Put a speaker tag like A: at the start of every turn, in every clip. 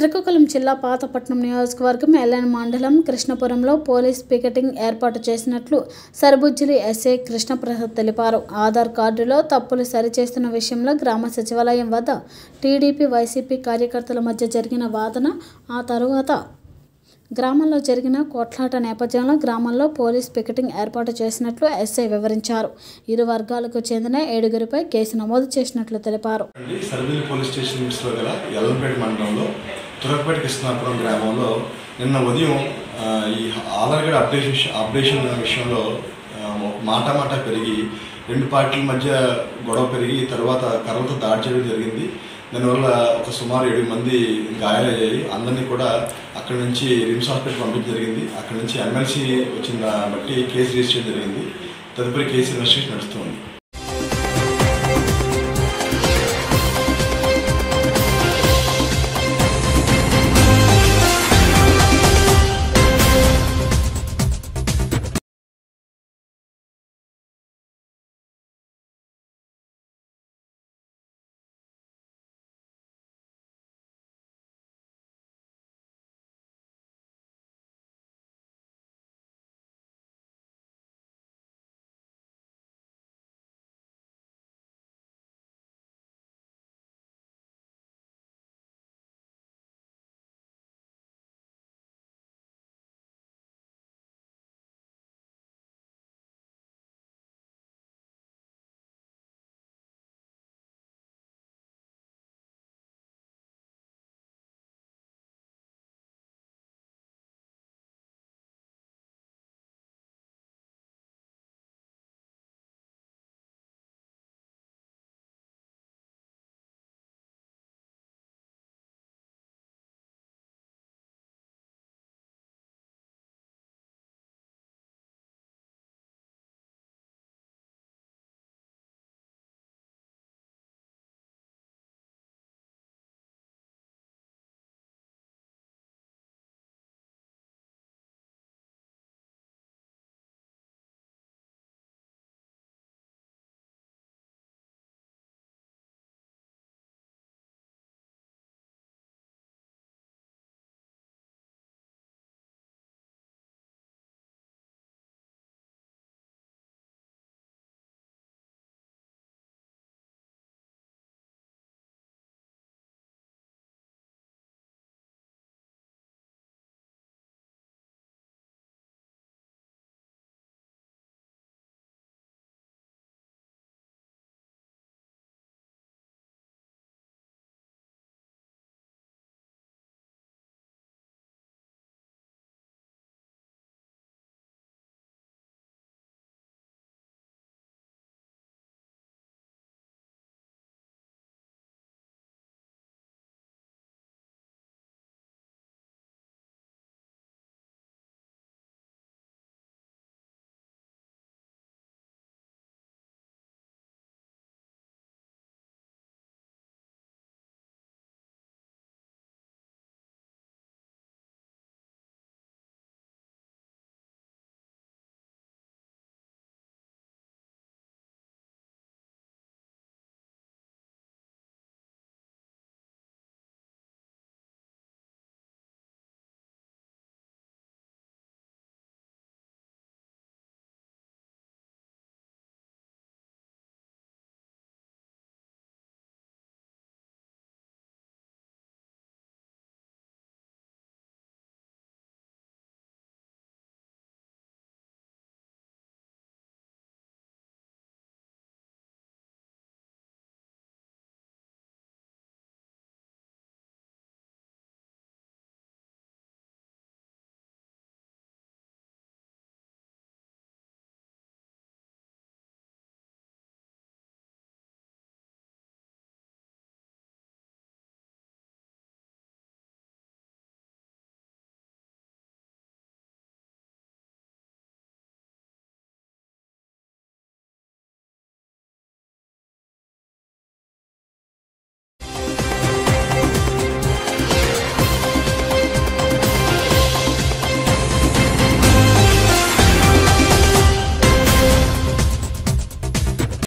A: శ్రీకాకుళం జిల్లా పాతపట్నం నియోజకవర్గం ఎల్ఎన్ మండలం కృష్ణపురంలో పోలీస్ పికెటింగ్ ఏర్పాటు చేసినట్లు సర్బుజ్జిలి ఎస్ఐ కృష్ణప్రసాద్ తెలిపారు ఆధార్ కార్డులో తప్పులు సరిచేస్తున్న విషయంలో గ్రామ సచివాలయం వద్ద టీడీపీ వైసీపీ కార్యకర్తల మధ్య జరిగిన వాదన ఆ తరువాత గ్రామంలో జరిగిన కొట్లాట నేపథ్యంలో గ్రామంలో పోలీస్ పికెటింగ్ ఏర్పాటు చేసినట్లు ఎస్ఐ వివరించారు ఇరు వర్గాలకు చెందిన ఏడుగురిపై కేసు నమోదు చేసినట్లు తెలిపారు
B: అండి సర్వేలి పోలీస్ స్టేషన్ లిమిట్స్లో గల ఎల్లంపేట మండలంలో తురకపేట కృష్ణాపురం గ్రామంలో నిన్న ఉదయం ఆ, ఈ ఆధార్ కార్డ్ అప్డేషన్ అప్డేషన్ విషయంలో ఆ, ఒక మాట మాట పెరిగి రెండు పార్టీల మధ్య గొడవ పెరిగి తర్వాత కర్రలతో దాడి చేయడం జరిగింది దానివల్ల ఒక సుమారు ఏడు మంది గాయాలయ్యాయి అందరినీ కూడా అక్కడి నుంచి రిమ్స్ హాస్పిటల్ పంపించడం జరిగింది అక్కడి నుంచి ఎమ్మెల్సీ వచ్చిన బట్టి కేసు రిజిస్టర్ చేయడం జరిగింది తదుపరి కేసు ఇన్వెస్టిగేషన్ నడుస్తుంది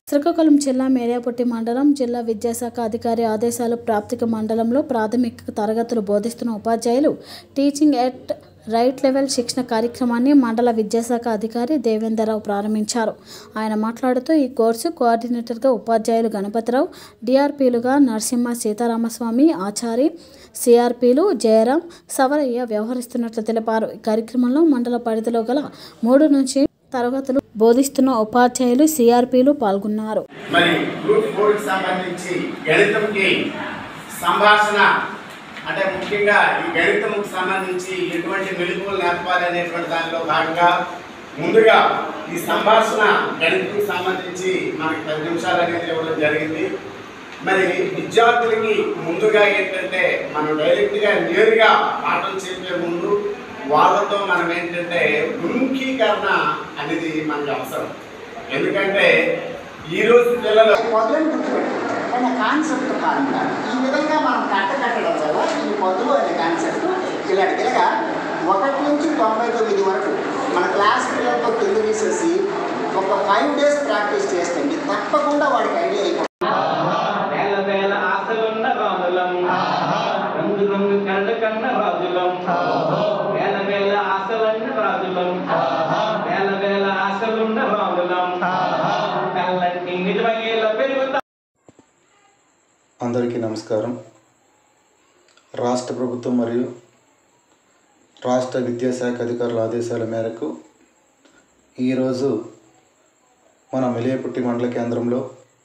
A: శ్రీకాకుళం జిల్లా మేడియాపుట్టి మండలం జిల్లా విద్యాశాఖ అధికారి ఆదేశాలు ప్రాప్తిక మండలంలో ప్రాథమిక తరగతులు బోధిస్తున్న ఉపాధ్యాయులు టీచింగ్ ఎట్ రైట్ లెవెల్ శిక్షణ కార్యక్రమాన్ని మండల విద్యాశాఖ అధికారి దేవేంద్రరావు ప్రారంభించారు ఆయన మాట్లాడుతూ ఈ కోర్సు కోఆర్డినేటర్గా ఉపాధ్యాయులు గణపతిరావు డిఆర్పీలుగా నరసింహ సీతారామస్వామి ఆచారి సిఆర్పీలు జయరాం సవరయ్య వ్యవహరిస్తున్నట్లు తెలిపారు ఈ కార్యక్రమంలో మండల పరిధిలో గల మూడు నుంచి తరగతులు బోధిస్తున్న ఉపాధ్యాయులు సిఆర్పీలు పాల్గొన్నారు
C: మరి గ్రూప్ ఫోర్కి సంబంధించి గణితంకి సంభాషణ అంటే ముఖ్యంగా ఈ గణితంకి సంబంధించి ఎటువంటి మెలుగులు నేర్పాలి అనేటువంటి దానిలో భాగంగా ముందుగా ఈ సంభాషణ గణితంకి సంబంధించి మనకి పది నిమిషాలు అనేది ఇవ్వడం జరిగింది మరి విద్యార్థులకి ముందుగా ఏంటంటే మనం డైరెక్ట్గా నేరుగా పాఠం చెప్పే ముందు వాళ్ళతో మనం ఏంటంటే గుణముఖీకరణ అనేది మనకి అవసరం ఎందుకంటే ఈ రోజు పిల్లలు
D: మొదలను గుర్తుపెట్టు అనే కాన్సెప్ట్ కారణంగా ఈ విధంగా మనం కట్ట కట్టడం వల్ల ఈ మొదలు అనే కాన్సెప్ట్ ఇలాంటిగా ఒకటి నుంచి తొంభై తొమ్మిది వరకు మన క్లాస్ పిల్లలతో కింద తీసేసి ఒక ఫైవ్ డేస్ ప్రాక్టీస్ చేస్తే తప్పకుండా వాడికి ఐడియా అయిపోతుంది
E: వేల వేల ఆశలున్న రాజులం రంగు రంగు కళ్ళ కన్న రాజులం వేల వేల ఆశలన్న రాజులం వేల వేల ఆశలున్న రాజులం కళ్ళన్నీ నిజమయ్యేలా పెరుగుతా
F: అందరికీ నమస్కారం రాష్ట్ర ప్రభుత్వం మరియు రాష్ట్ర విద్యాశాఖ అధికారుల ఆదేశాల మేరకు ఈరోజు మన మెలియపుట్టి మండల కేంద్రంలో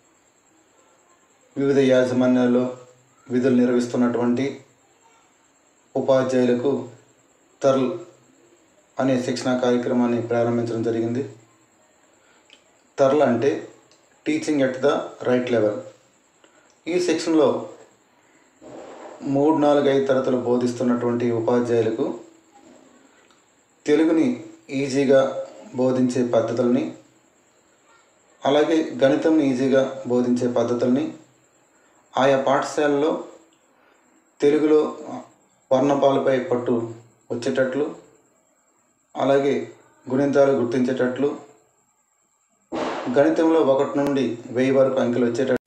F: వివిధ యాజమాన్యాల్లో విధులు నిర్వహిస్తున్నటువంటి ఉపాధ్యాయులకు తర్ల్ అనే శిక్షణా కార్యక్రమాన్ని ప్రారంభించడం జరిగింది తర్ల్ అంటే teaching at the right level ఈ సెక్షన్లో మూడు నాలుగు ఐదు తరగతులు బోధిస్తున్నటువంటి ఉపాధ్యాయులకు తెలుగుని ఈజీగా బోధించే పద్ధతుల్ని అలాగే గణితంని ఈజీగా బోధించే పద్ధతుల్ని ఆయా పాఠశాలలో తెలుగులో వర్ణపాలపై పట్టు వచ్చేటట్లు అలాగే గుణింతాలు గుర్తించేటట్లు గణితంలో ఒకటి నుండి వెయ్యి వరకు అంకెలు వచ్చేటట్లు